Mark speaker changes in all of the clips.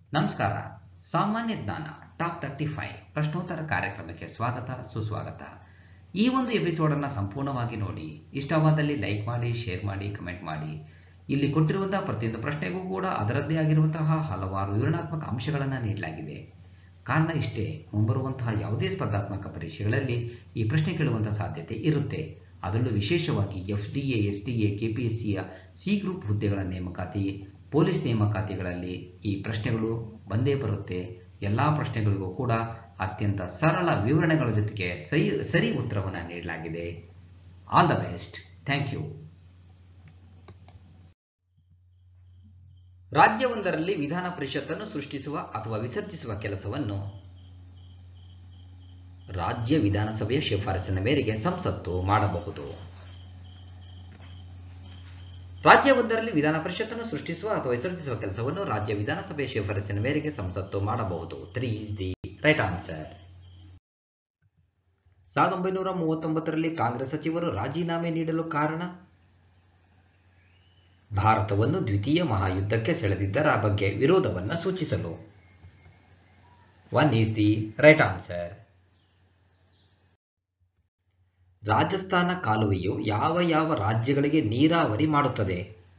Speaker 1: ನಮಸ್ಕಾರ ಸಾಮಾನ್ಯ ಜ್ಞಾನ ಟಾಪ್ ತರ್ಟಿ ಫೈವ್ ಪ್ರಶ್ನೋತ್ತರ ಕಾರ್ಯಕ್ರಮಕ್ಕೆ ಸ್ವಾಗತ ಸುಸ್ವಾಗತ ಈ ಒಂದು ಎಪಿಸೋಡನ್ನು ಸಂಪೂರ್ಣವಾಗಿ ನೋಡಿ ಇಷ್ಟವಾದಲ್ಲಿ ಲೈಕ್ ಮಾಡಿ ಶೇರ್ ಮಾಡಿ ಕಮೆಂಟ್ ಮಾಡಿ ಇಲ್ಲಿ ಕೊಟ್ಟಿರುವಂತಹ ಪ್ರತಿಯೊಂದು ಪ್ರಶ್ನೆಗೂ ಕೂಡ ಅದರದ್ದೇ ಆಗಿರುವಂತಹ ಹಲವಾರು ವಿವರಣಾತ್ಮಕ ಅಂಶಗಳನ್ನು ನೀಡಲಾಗಿದೆ ಕಾರಣ ಇಷ್ಟೇ ಮುಂಬರುವಂತಹ ಯಾವುದೇ ಸ್ಪರ್ಧಾತ್ಮಕ ಪರೀಕ್ಷೆಗಳಲ್ಲಿ ಈ ಪ್ರಶ್ನೆ ಕೇಳುವಂತಹ ಸಾಧ್ಯತೆ ಇರುತ್ತೆ ಅದರಲ್ಲೂ ವಿಶೇಷವಾಗಿ F D A S D A K P S ಸಿಯ ಸಿ ಗ್ರೂಪ್ ಹುದ್ದೆಗಳ ನೇಮಕಾತಿ ಪೊಲೀಸ್ ನೇಮಕಾತಿಗಳಲ್ಲಿ ಈ ಪ್ರಶ್ನೆಗಳು ಬಂದೇ ಬರುತ್ತೆ ಎಲ್ಲ ಪ್ರಶ್ನೆಗಳಿಗೂ ಕೂಡ ಅತ್ಯಂತ ಸರಳ ವಿವರಣೆಗಳ ಜೊತೆಗೆ ಸರಿ ಸರಿ ಉತ್ತರವನ್ನು ನೀಡಲಾಗಿದೆ all the best thank you ರಾಜ್ಯವೊಂದರಲ್ಲಿ ವಿಧಾನ ಪರಿಷತ್ತನ್ನು ಸೃಷ್ಟಿಸುವ ಅಥವಾ ವಿಸರ್ಜಿಸುವ ಕೆಲಸವನ್ನು ರಾಜ್ಯ ವಿಧಾನಸಭೆಯ ಶಿಫಾರಸಿನ ಮೇರೆಗೆ ಸಂಸತ್ತು ಮಾಡಬಹುದು ರಾಜ್ಯವೊಂದರಲ್ಲಿ ವಿಧಾನ ಪರಿಷತ್ತನ್ನು ಸೃಷ್ಟಿಸುವ ಅಥವಾ ವಿಸರ್ಜಿಸುವ ಕೆಲಸವನ್ನು ರಾಜ್ಯ ವಿಧಾನಸಭೆಯ ಶಿಫಾರಸಿನ ಮೇರೆಗೆ ಸಂಸತ್ತು ಮಾಡಬಹುದು three is the right answer ಸಾವಿರದ ಒಂಬೈನೂರ ಮೂವತ್ತೊಂಬತ್ತರಲ್ಲಿ ಕಾಂಗ್ರೆಸ್ ಸಚಿವರು ರಾಜೀನಾಮೆ ನೀಡಲು ಕಾರಣ ಭಾರತವನ್ನು ದ್ವಿತೀಯ ಮಹಾಯುದ್ಧಕ್ಕೆ ಸೆಳೆದಿದ್ದರ ಬಗ್ಗೆ ವಿರೋಧವನ್ನು ಸೂಚಿಸಲು one is the right answer Rajasthan ಕಾಲುವೆಯು ಯಾವ ಯಾವ ರಾಜ್ಯಗಳಿಗೆ ನೀರಾವರಿ ಮಾಡುತ್ತದೆ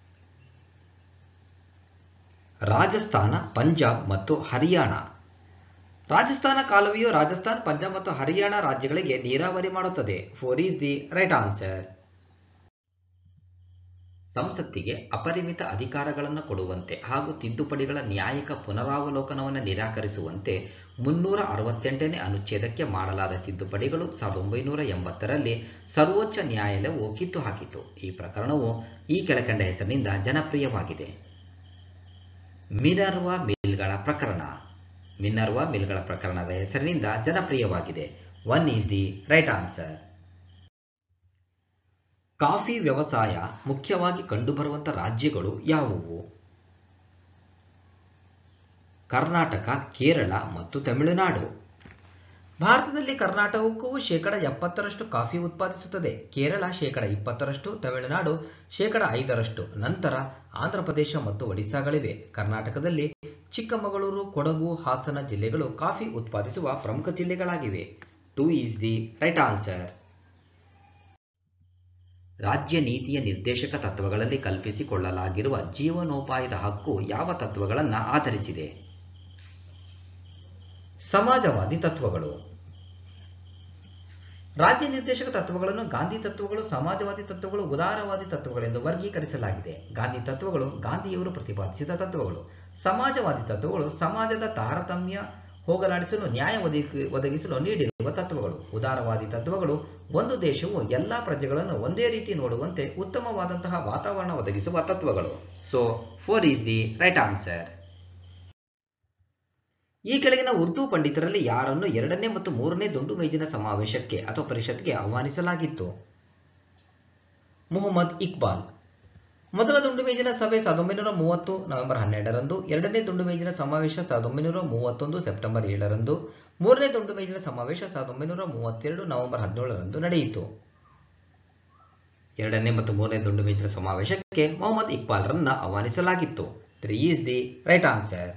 Speaker 1: ರಾಜಸ್ಥಾನ ಪಂಜಾಬ್ ಮತ್ತು ಹರಿಯಾಣ ರಾಜಸ್ಥಾನ ಕಾಲುವೆಯು ರಾಜಸ್ಥಾನ್ ಪಂಜಾಬ್ ಮತ್ತು ಹರಿಯಾಣ ರಾಜ್ಯಗಳಿಗೆ ನೀರಾವರಿ ಮಾಡುತ್ತದೆ four is the right answer ಸಂಸತ್ತಿಗೆ ಅಪರಿಮಿತ ಅಧಿಕಾರಗಳನ್ನು ಕೊಡುವಂತೆ ಹಾಗೂ ತಿದ್ದುಪಡಿಗಳ ನ್ಯಾಯಿಕ ಪುನರಾವಲೋಕನವನ್ನು ನಿರಾಕರಿಸುವಂತೆ ಮುನ್ನೂರ ಅರವತ್ತೆಂಟನೇ ಅನುಚ್ಛೇದಕ್ಕೆ ಮಾಡಲಾದ ತಿದ್ದುಪಡಿಗಳು ಸಾವಿರದ ಒಂಬೈನೂರ ಎಂಬತ್ತರಲ್ಲಿ ಸರ್ವೋಚ್ಚ ನ್ಯಾಯಾಲಯವು ಕಿತ್ತು ಹಾಕಿತು ಈ ಪ್ರಕರಣವು ಈ ಕೆಳಕಂಡ ಹೆಸರಿನಿಂದ ಜನಪ್ರಿಯವಾಗಿದೆ ಮಿನರ್ವಾ ಮಿಲ್ಗಳ ಪ್ರಕರಣ ಮಿನರ್ವಾ ಮಿಲ್ಗಳ ಪ್ರಕರಣದ ಹೆಸರಿನಿಂದ ಜನಪ್ರಿಯವಾಗಿದೆ one is the right answer coffee ವ್ಯವಸಾಯ ಮುಖ್ಯವಾಗಿ ಕಂಡುಬರುವಂಥ ರಾಜ್ಯಗಳು ಯಾವುವು ಕರ್ನಾಟಕ ಕೇರಳ ಮತ್ತು ತಮಿಳುನಾಡು ಭಾರತದಲ್ಲಿ ಕರ್ನಾಟಕಕ್ಕೂ ಶೇಕಡ ಎಪ್ಪತ್ತರಷ್ಟು ಕಾಫಿ ಉತ್ಪಾದಿಸುತ್ತದೆ ಕೇರಳ ಶೇಕಡ ಇಪ್ಪತ್ತರಷ್ಟು ತಮಿಳುನಾಡು ಶೇಕಡ ಐದರಷ್ಟು ನಂತರ ಆಂಧ್ರಪ್ರದೇಶ ಮತ್ತು ಒಡಿಸ್ಸಾಗಳಿವೆ ಕರ್ನಾಟಕದಲ್ಲಿ ಚಿಕ್ಕಮಗಳೂರು ಕೊಡಗು ಹಾಸನ ಜಿಲ್ಲೆಗಳು ಕಾಫಿ ಉತ್ಪಾದಿಸುವ ಪ್ರಮುಖ ಜಿಲ್ಲೆಗಳಾಗಿವೆ two is the right answer ರಾಜ್ಯ ನೀತಿಯ ನಿರ್ದೇಶಕ ತತ್ವಗಳಲ್ಲಿ ಕಲ್ಪಿಸಿಕೊಳ್ಳಲಾಗಿರುವ ಜೀವನೋಪಾಯದ ಹಕ್ಕು ಯಾವ ತತ್ವಗಳನ್ನು ಆಧರಿಸಿದೆ ಸಮಾಜವಾದಿ ತತ್ವಗಳು ರಾಜ್ಯ ನಿರ್ದೇಶಕ ತತ್ವಗಳನ್ನು ಗಾಂಧಿ ತತ್ವಗಳು ಸಮಾಜವಾದಿ ತತ್ವಗಳು ಉದಾರವಾದಿ ತತ್ವಗಳೆಂದು ವರ್ಗೀಕರಿಸಲಾಗಿದೆ ಗಾಂಧಿ ತತ್ವಗಳು ಗಾಂಧಿಯವರು ಪ್ರತಿಪಾದಿಸಿದ ತತ್ವಗಳು ಸಮಾಜವಾದಿ ತತ್ವಗಳು ಸಮಾಜದ ತಾರತಮ್ಯ ಹೋಗಲಾಡಿಸಲು ನ್ಯಾಯ ಒದಗಿ ಒದಗಿಸಲು ನೀಡಿರುವ ತತ್ವಗಳು ಉದಾರವಾದಿ ತತ್ವಗಳು ಒಂದು ದೇಶವು ಎಲ್ಲ ಪ್ರಜೆಗಳನ್ನು ಒಂದೇ ರೀತಿ ನೋಡುವಂತೆ ಉತ್ತಮವಾದಂತಹ ವಾತಾವರಣ ಒದಗಿಸುವ ತತ್ವಗಳು so four is the right answer ಈ ಕೆಳಗಿನ ಉರ್ದು ಪಂಡಿತರಲ್ಲಿ ಯಾರನ್ನು ಎರಡನೇ ಮತ್ತು ಮೂರನೇ ದುಂಡು ಮೇಜಿನ ಸಮಾವೇಶಕ್ಕೆ ಅಥವಾ ಪರಿಷತ್ಗೆ ಆಹ್ವಾನಿಸಲಾಗಿತ್ತು ಮುಹಮ್ಮದ್ ಇಕ್ಬಾಲ್ ಮೊದಲ ದುಂಡು ಮೇಜಿನ ಸಭೆ ಸಾವಿರದ ಒಂಬೈನೂರ ಮೂವತ್ತು ನವೆಂಬರ್ ಹನ್ನೆರಡರಂದು ಎರಡನೇ ದುಂಡು ಮೇಜಿನ ಸಮಾವೇಶ ಸಾವಿರದ ಒಂಬೈನೂರ ಮೂವತ್ತೊಂದು ಸೆಪ್ಟೆಂಬರ್ ಏಳರಂದು ಮೂರನೇ ದುಂಡು ಮೇಜಿನ ಸಮಾವೇಶ ಸಾವಿರದ ಒಂಬೈನೂರ ಮೂವತ್ತೆರಡು ನವೆಂಬರ್ ಹದಿನೇಳರಂದು ನಡೆಯಿತು ಎರಡನೇ ಮತ್ತು ಮೂರನೇ ದುಂಡು ಮೇಜಿನ ಸಮಾವೇಶಕ್ಕೆ ಮೊಹಮ್ಮದ್ ಇಕ್ಬಾಲ್ರನ್ನ ಆಹ್ವಾನಿಸಲಾಗಿತ್ತು three is the right answer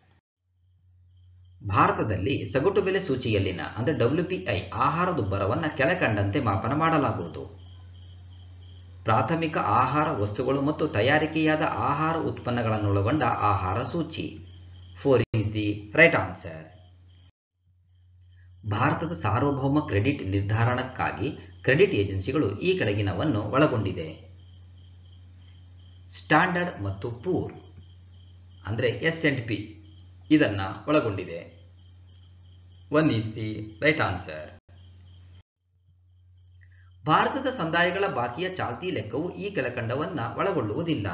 Speaker 1: ಭಾರತದಲ್ಲಿ ಸಗಟು ಬೆಲೆ ಸೂಚಿಯಲ್ಲಿನ ಅಂದರೆ ಡಬ್ಲ್ಯೂಪಿಐ ಆಹಾರದುಬ್ಬರವನ್ನು ಕೆಳಕಂಡಂತೆ ಮಾಪನ ಮಾಡಲಾಗುವುದು ಪ್ರಾಥಮಿಕ ಆಹಾರ ವಸ್ತುಗಳು ಮತ್ತು ತಯಾರಿಕೆಯಾದ ಆಹಾರ ಉತ್ಪನ್ನಗಳನ್ನೊಳಗೊಂಡ ಆಹಾರ ಸೂಚಿ four is the right answer ಭಾರತದ ಸಾರ್ವಭೌಮ ಕ್ರೆಡಿಟ್ ನಿರ್ಧಾರಣಕ್ಕಾಗಿ ಕ್ರೆಡಿಟ್ ಏಜೆನ್ಸಿಗಳು ಈ ಕೆಳಗಿನವನ್ನು ಒಳಗೊಂಡಿದೆ ಸ್ಟ್ಯಾಂಡರ್ಡ್ ಮತ್ತು ಪೂರ್ ಅಂದರೆ ಎಸ್ ಅಂಡ್ ಪಿ ಇದನ್ನ ಒಳಗೊಂಡಿದೆ one is the right answer ಭಾರತದ ಸಂದಾಯಗಳ ಬಾಕಿಯ ಚಾಲ್ತಿ ಲೆಕ್ಕವು ಈ ಕೆಳಕಂಡವನ್ನ ಒಳಗೊಳ್ಳುವುದಿಲ್ಲ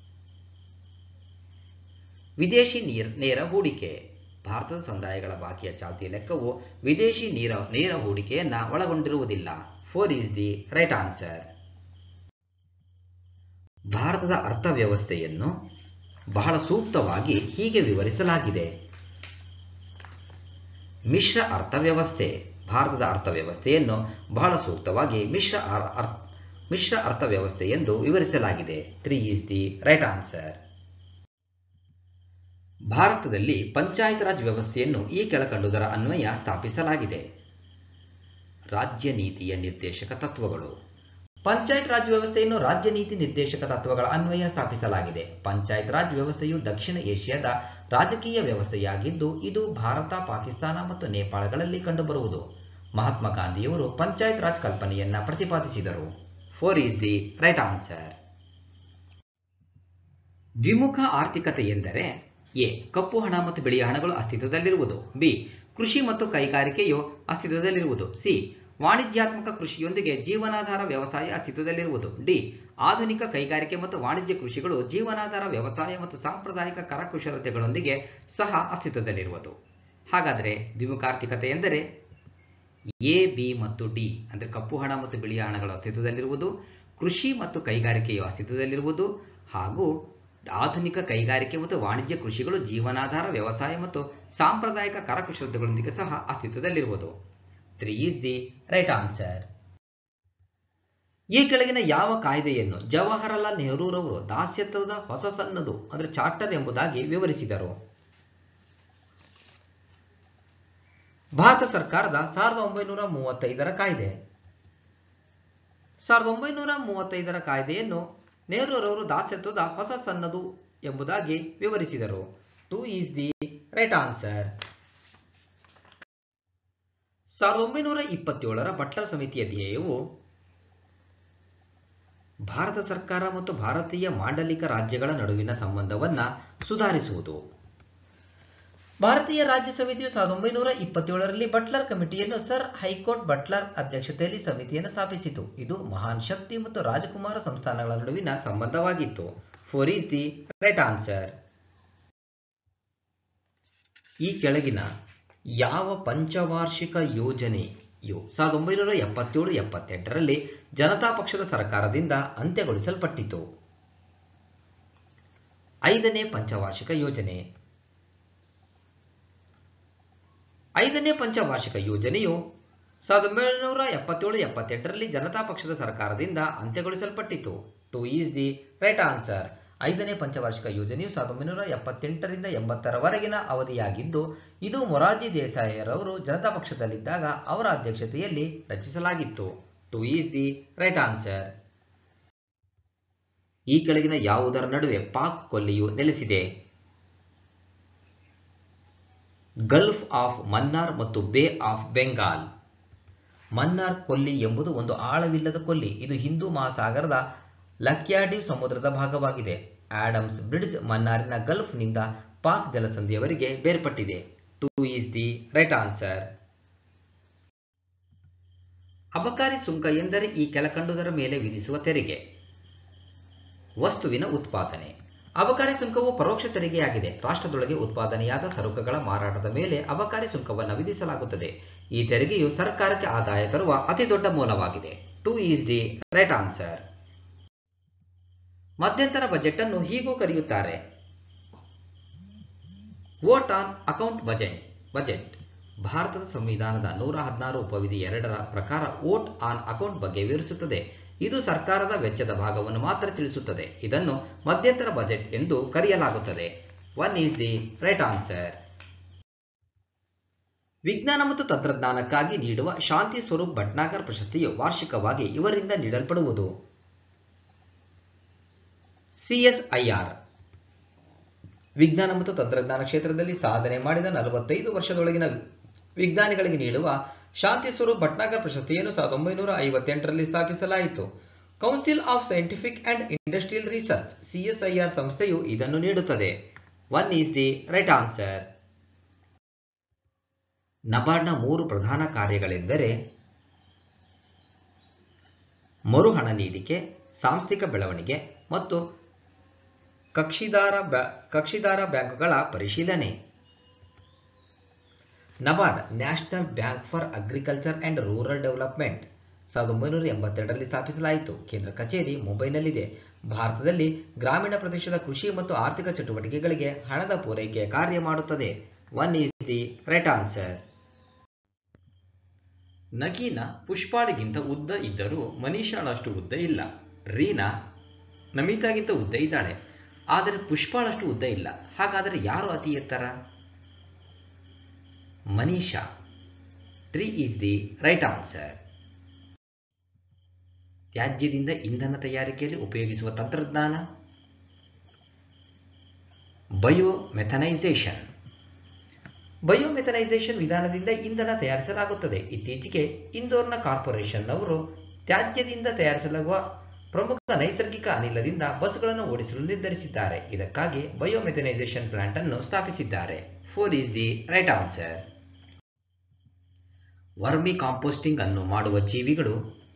Speaker 1: ವಿದೇಶಿ ನೀರ್ ನೇರ ಹೂಡಿಕೆ ಭಾರತದ ಸಂದಾಯಗಳ ಬಾಕಿಯ ಚಾಲ್ತಿ ಲೆಕ್ಕವು ವಿದೇಶಿ ನೇರ ನೇರ ಹೂಡಿಕೆಯನ್ನ ಒಳಗೊಂಡಿರುವುದಿಲ್ಲ four is the right answer ಭಾರತದ ಅರ್ಥವ್ಯವಸ್ಥೆಯನ್ನು ಬಹಳ ಸೂಕ್ತವಾಗಿ ಹೀಗೆ ವಿವರಿಸಲಾಗಿದೆ ಮಿಶ್ರ ಅರ್ಥವ್ಯವಸ್ಥೆ ಭಾರತದ ಅರ್ಥವ್ಯವಸ್ಥೆಯನ್ನು ಬಹಳ ಸೂಕ್ತವಾಗಿ ಮಿಶ್ರ ಮಿಶ್ರ ಅರ್ಥವ್ಯವಸ್ಥೆ ಎಂದು ವಿವರಿಸಲಾಗಿದೆ three is the right answer ಭಾರತದಲ್ಲಿ ಪಂಚಾಯತ್ ರಾಜ್ ವ್ಯವಸ್ಥೆಯನ್ನು ಈ ಕೆಳಕಂಡುದರ ಅನ್ವಯ ಸ್ಥಾಪಿಸಲಾಗಿದೆ ರಾಜ್ಯ ನೀತಿಯ ನಿರ್ದೇಶಕ ತತ್ವಗಳು ಪಂಚಾಯತ್ ರಾಜ್ ವ್ಯವಸ್ಥೆಯನ್ನು ರಾಜ್ಯ ನೀತಿ ನಿರ್ದೇಶಕ ತತ್ವಗಳ ಅನ್ವಯ ಸ್ಥಾಪಿಸಲಾಗಿದೆ ಪಂಚಾಯತ್ ರಾಜ್ ವ್ಯವಸ್ಥೆಯು ದಕ್ಷಿಣ ಏಷ್ಯಾದ ರಾಜಕೀಯ ವ್ಯವಸ್ಥೆಯಾಗಿದ್ದು ಇದು ಭಾರತ ಪಾಕಿಸ್ತಾನ ಮತ್ತು ನೇಪಾಳಗಳಲ್ಲಿ ಕಂಡುಬರುವುದು ಮಹಾತ್ಮ ಗಾಂಧಿಯವರು ಪಂಚಾಯತ್ ರಾಜ್ ಕಲ್ಪನೆಯನ್ನ ಪ್ರತಿಪಾದಿಸಿದರು four is the right answer ದ್ವಿಮುಖ ಆರ್ಥಿಕತೆ ಎಂದರೆ ಎ ಕಪ್ಪು ಹಣ ಮತ್ತು ಬಿಳಿಯ ಹಣಗಳು ಅಸ್ತಿತ್ವದಲ್ಲಿರುವುದು ಬಿ ಕೃಷಿ ಮತ್ತು ಕೈಗಾರಿಕೆಯು ಅಸ್ತಿತ್ವದಲ್ಲಿರುವುದು ಸಿ ವಾಣಿಜ್ಯಾತ್ಮಕ ಕೃಷಿಯೊಂದಿಗೆ ಜೀವನಾಧಾರ ವ್ಯವಸಾಯ ಅಸ್ತಿತ್ವದಲ್ಲಿರುವುದು ಡಿ ಆಧುನಿಕ ಕೈಗಾರಿಕೆ ಮತ್ತು ವಾಣಿಜ್ಯ ಕೃಷಿಗಳು ಜೀವನಾಧಾರ ವ್ಯವಸಾಯ ಮತ್ತು ಸಾಂಪ್ರದಾಯಿಕ ಕರಕುಶಲತೆಗಳೊಂದಿಗೆ ಸಹ ಅಸ್ತಿತ್ವದಲ್ಲಿರುವುದು ಹಾಗಾದರೆ ದ್ವಿಮುಖ ಆರ್ಥಿಕತೆ ಎಂದರೆ ಎ ಬಿ ಮತ್ತು ಡಿ ಅಂದರೆ ಕಪ್ಪು ಹಣ ಮತ್ತು ಬಿಳಿಯ ಹಣಗಳು ಅಸ್ತಿತ್ವದಲ್ಲಿರುವುದು ಕೃಷಿ ಮತ್ತು ಕೈಗಾರಿಕೆಯು ಅಸ್ತಿತ್ವದಲ್ಲಿರುವುದು ಹಾಗೂ ಆಧುನಿಕ ಕೈಗಾರಿಕೆ ಮತ್ತು ವಾಣಿಜ್ಯ ಕೃಷಿಗಳು ಜೀವನಾಧಾರ ವ್ಯವಸಾಯ ಮತ್ತು ಸಾಂಪ್ರದಾಯಿಕ ಕರಕುಶಲತೆಗಳೊಂದಿಗೆ ಸಹ ಅಸ್ತಿತ್ವದಲ್ಲಿರುವುದು three is the right answer ಈ ಕೆಳಗಿನ ಯಾವ ಕಾಯ್ದೆಯನ್ನು ಜವಾಹರಲಾಲ್ ನೆಹರೂರವರು ದಾಸ್ಯತ್ವದ ಹೊಸ ಸನ್ನದು ಅಂದರೆ ಚಾರ್ಟರ್ ಎಂಬುದಾಗಿ ವಿವರಿಸಿದರು ಭಾರತ ಸರ್ಕಾರದ ಸಾವಿರದ ಒಂಬೈನೂರ ಮೂವತ್ತೈದರ ಕಾಯ್ದೆ ಸಾವಿರದ ಒಂಬೈನೂರ ಮೂವತ್ತೈದರ ಕಾಯ್ದೆಯನ್ನು ನೆಹರೂರವರು ದಾಸ್ಯತ್ವದ ಹೊಸ ಸನ್ನದು ಎಂಬುದಾಗಿ ವಿವರಿಸಿದರು two is the right answer ಸಾವಿರದ ಒಂಬೈನೂರ ಇಪ್ಪತ್ತೇಳರ ಬಟ್ಲರ್ ಸಮಿತಿಯ ಧ್ಯೇಯವು ಭಾರತ ಸರ್ಕಾರ ಮತ್ತು ಭಾರತೀಯ ಮಾಂಡಲಿಕ ರಾಜ್ಯಗಳ ನಡುವಿನ ಸಂಬಂಧವನ್ನ ಸುಧಾರಿಸುವುದು ಭಾರತೀಯ ರಾಜ್ಯ ಸಮಿತಿಯು ಸಾವಿರದ ಒಂಬೈನೂರ ಇಪ್ಪತ್ತೇಳರಲ್ಲಿ ಬಟ್ಲರ್ ಕಮಿಟಿಯನ್ನು ಸರ್ ಹೈಕೋರ್ಟ್ ಬಟ್ಲರ್ ಅಧ್ಯಕ್ಷತೆಯಲ್ಲಿ ಸಮಿತಿಯನ್ನು ಸ್ಥಾಪಿಸಿತು ಇದು ಮಹಾನ್ ಶಕ್ತಿ ಮತ್ತು ರಾಜಕುಮಾರ ಸಂಸ್ಥಾನಗಳ ನಡುವಿನ ಸಂಬಂಧವಾಗಿತ್ತು four is the right answer ಈ ಕೆಳಗಿನ ಯಾವ ಪಂಚವಾರ್ಷಿಕ ಯೋಜನೆಯು ಸಾವಿರದ ಒಂಬೈನೂರ ಎಪ್ಪತ್ತೇಳು ಎಪ್ಪತ್ತೆಂಟರಲ್ಲಿ ಜನತಾ ಪಕ್ಷದ ಸರ್ಕಾರದಿಂದ ಅಂತ್ಯಗೊಳಿಸಲ್ಪಟ್ಟಿತು ಐದನೇ ಪಂಚವಾರ್ಷಿಕ ಯೋಜನೆ ಐದನೇ ಪಂಚವಾರ್ಷಿಕ ಯೋಜನೆಯು ಸಾವಿರದ ಒಂಬೈನೂರ ಎಪ್ಪತ್ತೇಳು ಎಪ್ಪತ್ತೆಂಟರಲ್ಲಿ ಜನತಾ ಪಕ್ಷದ ಸರ್ಕಾರದಿಂದ ಅಂತ್ಯಗೊಳಿಸಲ್ಪಟ್ಟಿತು two is the right answer ಐದನೇ ಪಂಚವಾರ್ಷಿಕ ಯೋಜನೆಯು ಸಾವಿರದ ಒಂಬೈನೂರ ಎಪ್ಪತ್ತೆಂಟರಿಂದ ಎಂಬತ್ತರವರೆಗಿನ ಅವಧಿಯಾಗಿದ್ದು ಇದು ಮೊರಾರ್ಜಿ ದೇಸಾಯಿರವರು ಜನತಾ ಪಕ್ಷದಲ್ಲಿದ್ದಾಗ ಅವರ ಅಧ್ಯಕ್ಷತೆಯಲ್ಲಿ ರಚಿಸಲಾಗಿತ್ತು two is the right answer ಈ ಕೆಳಗಿನ ಯಾವುದರ ನಡುವೆ ಪಾಕ್ ಕೊಲ್ಲಿಯು ನೆಲೆಸಿದೆ ಗಲ್ಫ್ ಆಫ್ ಮನ್ನಾರ್ ಮತ್ತು ಬೇ ಆಫ್ ಬೆಂಗಾಲ್ ಮನ್ನಾರ್ ಕೊಲ್ಲಿ ಎಂಬುದು ಒಂದು ಆಳವಿಲ್ಲದ ಕೊಲ್ಲಿ ಇದು ಹಿಂದೂ ಮಹಾಸಾಗರದ ಲಕ್ಯಾಡಿವ್ ಸಮುದ್ರದ ಭಾಗವಾಗಿದೆ ಆಡಮ್ಸ್ ಬ್ರಿಡ್ಜ್ ಮನ್ನಾರಿನ ಗಲ್ಫ್ನಿಂದ ಪಾಕ್ ಜಲಸಂಧಿಯವರೆಗೆ ಬೇರ್ಪಟ್ಟಿದೆ two is the right answer ಅಬಕಾರಿ ಸುಂಕ ಎಂದರೆ ಈ ಕೆಳಕಂಡುದರ ಮೇಲೆ ವಿಧಿಸುವ ತೆರಿಗೆ ವಸ್ತುವಿನ ಉತ್ಪಾದನೆ ಅಬಕಾರಿ ಸುಂಕವು ಪರೋಕ್ಷ ತೆರಿಗೆಯಾಗಿದೆ ರಾಷ್ಟ್ರದೊಳಗೆ ಉತ್ಪಾದನೆಯಾದ ಸರಕುಗಳ ಮಾರಾಟದ ಮೇಲೆ ಅಬಕಾರಿ ಸುಂಕವನ್ನು ವಿಧಿಸಲಾಗುತ್ತದೆ ಈ ತೆರಿಗೆಯು ಸರ್ಕಾರಕ್ಕೆ ಆದಾಯ ತರುವ ಅತಿದೊಡ್ಡ ಮೂಲವಾಗಿದೆ two is the right answer ಮಧ್ಯಂತರ ಬಜೆಟ್ ಅನ್ನು ಹೀಗೂ ಕರೆಯುತ್ತಾರೆ vote on account budget budget ಭಾರತದ ಸಂವಿಧಾನದ ನೂರ ಹದಿನಾರು ಉಪವಿಧಿ ಎರಡರ ಪ್ರಕಾರ ವೋಟ್ ಆನ್ ಅಕೌಂಟ್ ಬಗ್ಗೆ ವಿವರಿಸುತ್ತದೆ ಇದು ಸರ್ಕಾರದ ವೆಚ್ಚದ ಭಾಗವನ್ನು ಮಾತ್ರ ತಿಳಿಸುತ್ತದೆ ಇದನ್ನು ಮಧ್ಯಂತರ ಬಜೆಟ್ ಎಂದು ಕರೆಯಲಾಗುತ್ತದೆ one is the right answer ವಿಜ್ಞಾನ ಮತ್ತು ತಂತ್ರಜ್ಞಾನಕ್ಕಾಗಿ ನೀಡುವ ಶಾಂತಿ ಸ್ವರೂಪ್ ಭಟ್ನಾಗರ್ ಪ್ರಶಸ್ತಿಯು ವಾರ್ಷಿಕವಾಗಿ ಇವರಿಂದ ನೀಡಲ್ಪಡುವುದು ಸಿಎಸ್ಐಆರ್ ವಿಜ್ಞಾನ ಮತ್ತು ತಂತ್ರಜ್ಞಾನ ಕ್ಷೇತ್ರದಲ್ಲಿ ಸಾಧನೆ ಮಾಡಿದ ನಲವತ್ತೈದು ವರ್ಷದೊಳಗಿನ ವಿಜ್ಞಾನಿಗಳಿಗೆ ನೀಡುವ ಶಾಂತಿ ಸ್ವರೂಪ್ ಭಟ್ನಾಗರ್ ಪ್ರಶಸ್ತಿಯನ್ನು ಸಾವಿರದ ಒಂಬೈನೂರ ಐವತ್ತೆಂಟರಲ್ಲಿ ಸ್ಥಾಪಿಸಲಾಯಿತು council of scientific and industrial research CSIR ಸಂಸ್ಥೆಯು ಇದನ್ನು ನೀಡುತ್ತದೆ one is the right answer ನಬಾರ್ಡ್ನ ಮೂರು ಪ್ರಧಾನ ಕಾರ್ಯಗಳೆಂದರೆ ಮರುಹಣ ನೀಡಿಕೆ ಸಾಂಸ್ಥಿಕ ಬೆಳವಣಿಗೆ ಮತ್ತು ಕಕ್ಷಿದಾರ ಕಕ್ಷಿದಾರ ಬ್ಯಾಂಕುಗಳ ಪರಿಶೀಲನೆ NABARD national bank for agriculture and rural development ಸಾವಿರದ ಒಂಬೈನೂರ ಎಂಬತ್ತೆರಡರಲ್ಲಿ ಸ್ಥಾಪಿಸಲಾಯಿತು ಕೇಂದ್ರ ಕಚೇರಿ ಮುಂಬೈನಲ್ಲಿದೆ ಭಾರತದಲ್ಲಿ ಗ್ರಾಮೀಣ ಪ್ರದೇಶದ ಕೃಷಿ ಮತ್ತು ಆರ್ಥಿಕ ಚಟುವಟಿಕೆಗಳಿಗೆ ಹಣದ ಪೂರೈಕೆಯ ಕಾರ್ಯ ಮಾಡುತ್ತದೆ one is the right answer Nagina ಪುಷ್ಪಾಳಿಗಿಂತ ಉದ್ದ ಇದ್ದರೂ ಮನೀಷಾಳಷ್ಟು ಉದ್ದ ಇಲ್ಲ ರೀನಾ ನಮಿತಾಗಿಂತ ಉದ್ದ ಇದ್ದಾಳೆ ಆದರೆ ಪುಷ್ಪಾಳಷ್ಟು ಉದ್ದ ಇಲ್ಲ ಹಾಗಾದರೆ ಯಾರು ಅತಿ ಎತ್ತರ Manisha three is the right answer ತ್ಯಾಜ್ಯದಿಂದ ಇಂಧನ ತಯಾರಿಕೆಯಲ್ಲಿ ಉಪಯೋಗಿಸುವ ತಂತ್ರಜ್ಞಾನ ಬಯೋಮೆಥನೈಸೇಷನ್ ಬಯೋಮೆಥನೈಸೇಷನ್ ವಿಧಾನದಿಂದ ಇಂಧನ ತಯಾರಿಸಲಾಗುತ್ತದೆ ಇತ್ತೀಚೆಗೆ ಇಂದೋರ್ನ ಕಾರ್ಪೊರೇಷನ್ ಅವರು ತ್ಯಾಜ್ಯದಿಂದ ತಯಾರಿಸಲಾಗುವ ಪ್ರಮುಖ ನೈಸರ್ಗಿಕ ಅನಿಲದಿಂದ ಬಸ್ಗಳನ್ನು ಓಡಿಸಲು ನಿರ್ಧರಿಸಿದ್ದಾರೆ ಇದಕ್ಕಾಗಿ ಬಯೋಮೆಥನೈಸೇಷನ್ ಪ್ಲಾಂಟ್ ಅನ್ನು ಸ್ಥಾಪಿಸಿದ್ದಾರೆ four is the right answer vermicomposting ಅನ್ನು ಮಾಡುವ ಜೀವಿಗಳು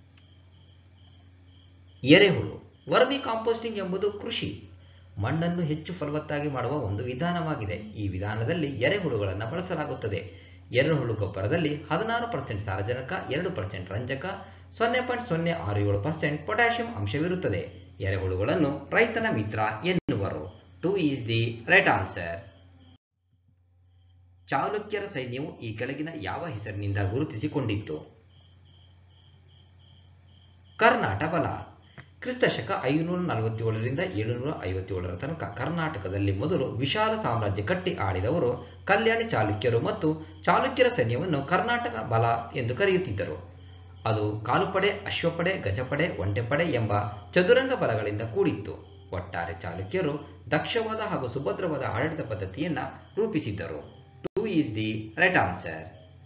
Speaker 1: ಎರೆಹುಳು ವರ್ಮಿ ಕಾಂಪೋಸ್ಟಿಂಗ್ ಎಂಬುದು ಕೃಷಿ ಮಣ್ಣನ್ನು ಹೆಚ್ಚು ಫಲವತ್ತಾಗಿ ಮಾಡುವ ಒಂದು ವಿಧಾನವಾಗಿದೆ ಈ ವಿಧಾನದಲ್ಲಿ ಎರೆಹುಳುಗಳನ್ನು ಬಳಸಲಾಗುತ್ತದೆ ಎರೆಹುಳು ಗೊಬ್ಬರದಲ್ಲಿ ಹದಿನಾರು ಪರ್ಸೆಂಟ್ ಸಾರಜನಕ ಎರಡು ಪರ್ಸೆಂಟ್ ರಂಜಕ ಸೊನ್ನೆ ಪಾಯಿಂಟ್ ಸೊನ್ನೆ ಆರು ಏಳು ಪರ್ಸೆಂಟ್ ಪೊಟ್ಯಾಷಿಯಂ ಅಂಶವಿರುತ್ತದೆ ಎರೆಹುಳುಗಳನ್ನು ರೈತನ ಮಿತ್ರ ಎನ್ನುವರು two is the right answer ಚಾಲುಕ್ಯರ ಸೈನ್ಯವು ಈ ಕೆಳಗಿನ ಯಾವ ಹೆಸರಿನಿಂದ ಗುರುತಿಸಿಕೊಂಡಿತ್ತು ಕರ್ನಾಟ ಬಲ ಕ್ರಿಸ್ತಶಕ ಐನೂರ ನಲವತ್ತೇಳರಿಂದ ಏಳುನೂರ ಐವತ್ತೇಳರ ತನಕ ಕರ್ನಾಟಕದಲ್ಲಿ ಮೊದಲು ವಿಶಾಲ ಸಾಮ್ರಾಜ್ಯ ಕಟ್ಟಿ ಆಳಿದವರು ಕಲ್ಯಾಣಿ ಚಾಲುಕ್ಯರು ಮತ್ತು ಚಾಲುಕ್ಯರ ಸೈನ್ಯವನ್ನು ಕರ್ನಾಟಕ ಬಲ ಎಂದು ಕರೆಯುತ್ತಿದ್ದರು ಅದು ಕಾಲುಪಡೆ ಅಶ್ವಪಡೆ ಗಜಪಡೆ ಒಂಟೆಪಡೆ ಎಂಬ ಚದುರಂಗ ಬಲಗಳಿಂದ ಕೂಡಿತ್ತು ಒಟ್ಟಾರೆ ಚಾಲುಕ್ಯರು ದಕ್ಷವಾದ ಹಾಗೂ ಸುಭದ್ರವಾದ ಆಡಳಿತ ಪದ್ಧತಿಯನ್ನ ರೂಪಿಸಿದ್ದರು two is the right answer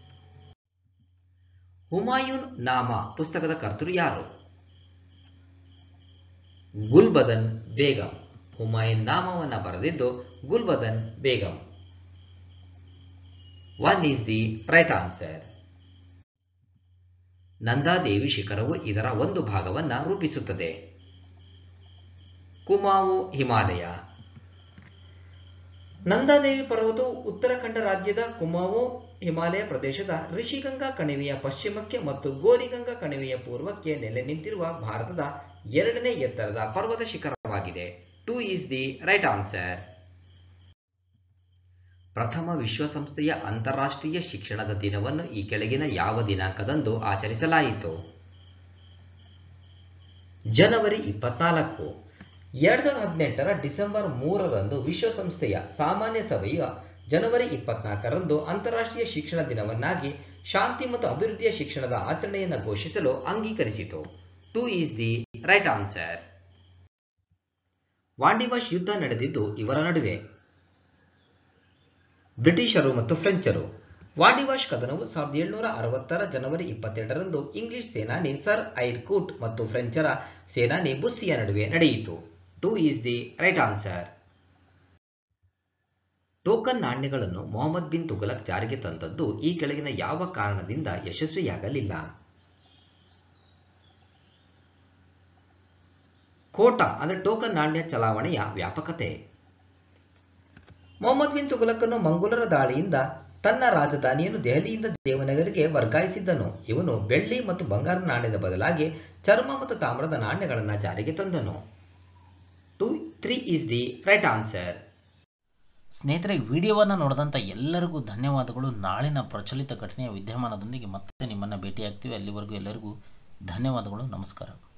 Speaker 1: Humayun Nama ಪುಸ್ತಕದ ಕರ್ತೃ ಯಾರು ಗುಲ್ಬದನ್ ಬೇಗಂ ಹುಮಾಯೂನ್ ನಾಮವನ್ನು ಬರೆದಿದ್ದು Gulbadan Begum one is the right answer Nanda Devi ಶಿಖರವು ಇದರ ಒಂದು ಭಾಗವನ್ನ ರೂಪಿಸುತ್ತದೆ ಕುಮಾವು ಹಿಮಾಲಯ ನಂದಾದೇವಿ ಪರ್ವತವು ಉತ್ತರಾಖಂಡ ರಾಜ್ಯದ ಕುಮಾವು ಹಿಮಾಲಯ ಪ್ರದೇಶದ ರಿಷಿಗಂಗಾ ಕಣಿವೆಯ ಪಶ್ಚಿಮಕ್ಕೆ ಮತ್ತು ಗೋರಿಗಂಗಾ ಕಣಿವೆಯ ಪೂರ್ವಕ್ಕೆ ನೆಲೆ ನಿಂತಿರುವ ಭಾರತದ ಎರಡನೇ ಎತ್ತರದ ಪರ್ವತ ಶಿಖರವಾಗಿದೆ two is the right answer ಪ್ರಥಮ ವಿಶ್ವಸಂಸ್ಥೆಯ ಅಂತಾರಾಷ್ಟ್ರೀಯ ಶಿಕ್ಷಣದ ದಿನವನ್ನು ಈ ಕೆಳಗಿನ ಯಾವ ದಿನಾಂಕದಂದು ಆಚರಿಸಲಾಯಿತು ಜನವರಿ ಇಪ್ಪತ್ನಾಲ್ಕು ಎರಡ್ ಸಾವಿರದ ಹದಿನೆಂಟರ ಡಿಸೆಂಬರ್ ಮೂರರಂದು ವಿಶ್ವಸಂಸ್ಥೆಯ ಸಾಮಾನ್ಯ ಸಭೆಯ ಜನವರಿ ಇಪ್ಪತ್ನಾಲ್ಕರಂದು ಅಂತಾರಾಷ್ಟ್ರೀಯ ಶಿಕ್ಷಣ ದಿನವನ್ನಾಗಿ ಶಾಂತಿ ಮತ್ತು ಅಭಿವೃದ್ಧಿಯ ಶಿಕ್ಷಣದ ಆಚರಣೆಯನ್ನು ಘೋಷಿಸಲು ಅಂಗೀಕರಿಸಿತು two is the right answer Wandiwash ಯುದ್ಧ ನಡೆದಿದ್ದು ಇವರ ನಡುವೆ ಬ್ರಿಟಿಷರು ಮತ್ತು ಫ್ರೆಂಚರು ವಾಂಡಿವಾಶ್ ಕದನವು ಸಾವಿರದ ಏಳುನೂರ ಅರವತ್ತರ ಜನವರಿ ಇಪ್ಪತ್ತೆರಡರಂದು ಇಂಗ್ಲಿಷ್ ಸೇನಾನಿ ಸರ್ ಐರ್ಕೂಟ್ ಮತ್ತು ಫ್ರೆಂಚರ ಸೇನಾನಿ ಬುಸ್ಸಿಯ ನಡುವೆ ನಡೆಯಿತು two is the right answer token ನಾಣ್ಯಗಳನ್ನು ಮೊಹಮ್ಮದ್ ಬಿನ್ ತುಗಲಕ್ ಜಾರಿಗೆ ತಂದದ್ದು ಈ ಕೆಳಗಿನ ಯಾವ ಕಾರಣದಿಂದ ಯಶಸ್ವಿಯಾಗಲಿಲ್ಲ ಕೋಟಾ ಅಂದರೆ ಟೋಕನ್ ನಾಣ್ಯ ಚಲಾವಣೆಯ ವ್ಯಾಪಕತೆ ಮೊಹಮ್ಮದ್ ಬಿನ್ ತುಗಲಕನ್ನು ಮಂಗೋಲರ ದಾಳಿಯಿಂದ ತನ್ನ ರಾಜಧಾನಿಯನ್ನು ದೆಹಲಿಯಿಂದ ದೇವನಗರಿಗೆ ವರ್ಗಾಯಿಸಿದ್ದನು ಇವನು ಬೆಳ್ಳಿ ಮತ್ತು ಬಂಗಾರ ನಾಣ್ಯದ ಬದಲಾಗಿ ಚರ್ಮ ಮತ್ತು ತಾಮ್ರದ ನಾಣ್ಯಗಳನ್ನು ಜಾರಿಗೆ ತಂದನು two three is the right answer
Speaker 2: ಸ್ನೇಹಿತರೆ ವಿಡಿಯೋವನ್ನು ನೋಡಿದಂಥ ಎಲ್ಲರಿಗೂ ಧನ್ಯವಾದಗಳು ನಾಳಿನ ಪ್ರಚಲಿತ ಘಟನೆಯ ವಿದ್ಯಮಾನದೊಂದಿಗೆ ಮತ್ತೆ ನಿಮ್ಮನ್ನು ಭೇಟಿಯಾಗ್ತೀವಿ ಅಲ್ಲಿವರೆಗೂ ಎಲ್ಲರಿಗೂ ಧನ್ಯವಾದಗಳು ನಮಸ್ಕಾರ